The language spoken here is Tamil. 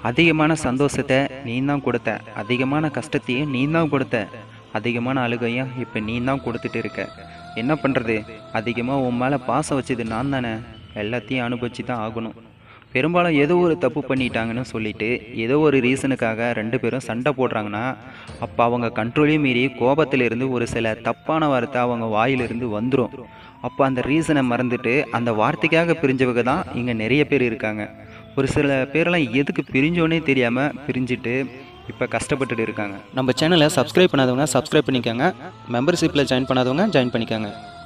அதிகமான சந்தோஷத்தை நீ தான் கொடுத்த அதிகமான கஷ்டத்தையும் நீ தான் கொடுத்த அதிகமான அழுகையும் இப்போ நீ தான் கொடுத்துட்டு இருக்க என்ன பண்ணுறது அதிகமாக உன் மேலே பாசம் வச்சது நான் தானே எல்லாத்தையும் அனுபவிச்சு தான் ஆகணும் பெரும்பாலும் ஏதோ ஒரு தப்பு பண்ணிட்டாங்கன்னு சொல்லிட்டு ஏதோ ஒரு ரீசனுக்காக ரெண்டு பேரும் சண்டை போடுறாங்கன்னா அப்போ அவங்க கண்ட்ரோலையும் மீறி கோபத்திலிருந்து ஒரு சில தப்பான வார்த்தை அவங்க வாயிலிருந்து வந்துடும் அப்போ அந்த ரீசனை மறந்துட்டு அந்த வார்த்தைக்காக பிரிஞ்சவங்க தான் இங்கே நிறைய பேர் இருக்காங்க ஒரு சில பேரெல்லாம் எதுக்கு பிரிஞ்சோன்னே தெரியாமல் பிரிஞ்சுட்டு இப்போ கஷ்டப்பட்டுட்டு இருக்காங்க நம்ம சேனலை சப்ஸ்கிரைப் பண்ணாதவங்க சப்ஸ்கிரைப் பண்ணிக்கோங்க மெம்பர்ஷிப்பில் ஜாயின் பண்ணாதவங்க ஜாயின் பண்ணிக்கோங்க